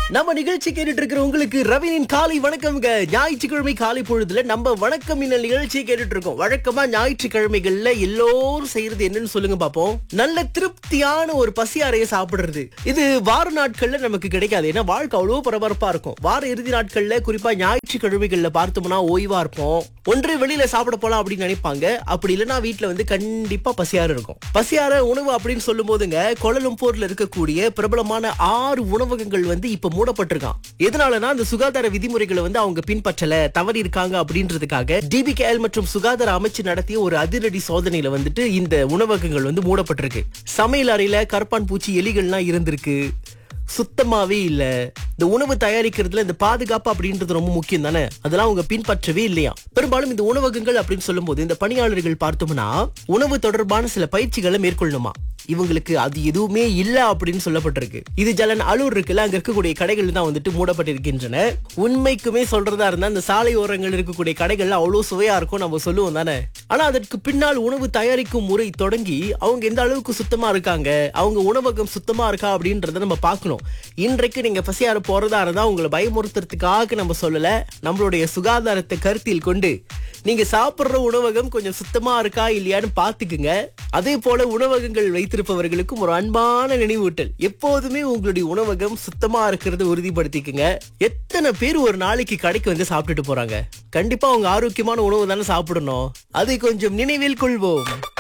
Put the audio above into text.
நம்ம நிகழ்ச்சி கேட்டுட்டு இருக்கிற உங்களுக்கு ரவினின் காலை வணக்கம்ங்க ஞாயிற்றுக்கிழமை காலை பொழுதுல நம்ம வணக்கம் இந்த நிகழ்ச்சியை கேட்டுட்டு இருக்கோம் வழக்கமா ஞாயிற்றுக்கிழமைகள்ல எல்லோரும் செய்யறது என்னன்னு சொல்லுங்க பாப்போம் நல்ல திருப்தியான ஒரு பசி அறைய சாப்பிடுறது இது வார நாட்கள்ல நமக்கு கிடைக்காது ஏன்னா வாழ்க்கை அவ்வளவு பரபரப்பா இருக்கும் வார இறுதி நாட்கள்ல குறிப்பா ஞாயிற்றுக்கிழமைகள்ல பார்த்தோம்னா ஓய்வா இருப்போம் ஒன்று வெளியில சாப்பிட போலாம் அப்படின்னு நினைப்பாங்க அப்படி இல்லைன்னா வீட்டுல வந்து கண்டிப்பா பசியாறு இருக்கும் பசியார உணவு அப்படின்னு சொல்லும் போதுங்க கோலலம்பூர்ல இருக்கக்கூடிய பிரபலமான ஆறு உணவகங்கள் வந்து இப்ப மூடப்பட்டிருக்கான் எதனாலனா அந்த சுகாதார விதிமுறைகளை வந்து அவங்க பின்பற்றல தவறி இருக்காங்க அப்படின்றதுக்காக டிபிகேஎல் மற்றும் சுகாதார அமைச்சு நடத்திய ஒரு அதிரடி சோதனையில வந்துட்டு இந்த உணவகங்கள் வந்து மூடப்பட்டிருக்கு சமையல் அறையில கரப்பான் பூச்சி எலிகள்லாம் இருந்திருக்கு சுத்தமாவே இல்ல இந்த உணவு தயாரிக்கிறதுல இந்த பாதுகாப்பு அப்படின்றது ரொம்ப முக்கியம் தானே அதெல்லாம் அவங்க பின்பற்றவே இல்லையா பெரும்பாலும் இந்த உணவகங்கள் அப்படின்னு சொல்லும்போது இந்த பணியாளர்கள் பார்த்தோம்னா உணவு தொடர்பான சில பயிற்சிகளை மேற்கொள்ளணுமா இவங்களுக்கு அது எதுவுமே இல்ல அப்படின்னு சொல்லப்பட்டிருக்கு இது ஜலன் அலூர் இருக்குல்ல அங்க இருக்கக்கூடிய கடைகள் தான் வந்துட்டு மூடப்பட்டிருக்கின்றன உண்மைக்குமே சொல்றதா இருந்தா அந்த சாலை ஓரங்கள் இருக்கக்கூடிய கடைகள்ல அவ்வளவு சுவையா இருக்கும் நம்ம சொல்லுவோம் தானே ஆனா அதற்கு பின்னால் உணவு தயாரிக்கும் முறை தொடங்கி அவங்க எந்த அளவுக்கு சுத்தமா இருக்காங்க அவங்க உணவகம் சுத்தமா இருக்கா அப்படின்றத நம்ம பார்க்கணும் இன்றைக்கு நீங்க பசியார போறதா இருந்தா உங்களை பயமுறுத்துறதுக்காக நம்ம சொல்லல நம்மளுடைய சுகாதாரத்தை கருத்தில் கொண்டு நீங்க சாப்பிடுற உணவகம் கொஞ்சம் சுத்தமா இருக்கா இல்லையான்னு பாத்துக்குங்க அதே போல உணவகங்கள் வைத்திருப்பவர்களுக்கும் ஒரு அன்பான நினைவூட்டல் எப்போதுமே உங்களுடைய உணவகம் சுத்தமா இருக்கிறத உறுதிப்படுத்திக்குங்க எத்தனை பேர் ஒரு நாளைக்கு கடைக்கு வந்து சாப்பிட்டுட்டு போறாங்க கண்டிப்பா அவங்க ஆரோக்கியமான உணவு தானே சாப்பிடணும் அதை கொஞ்சம் நினைவில் கொள்வோம்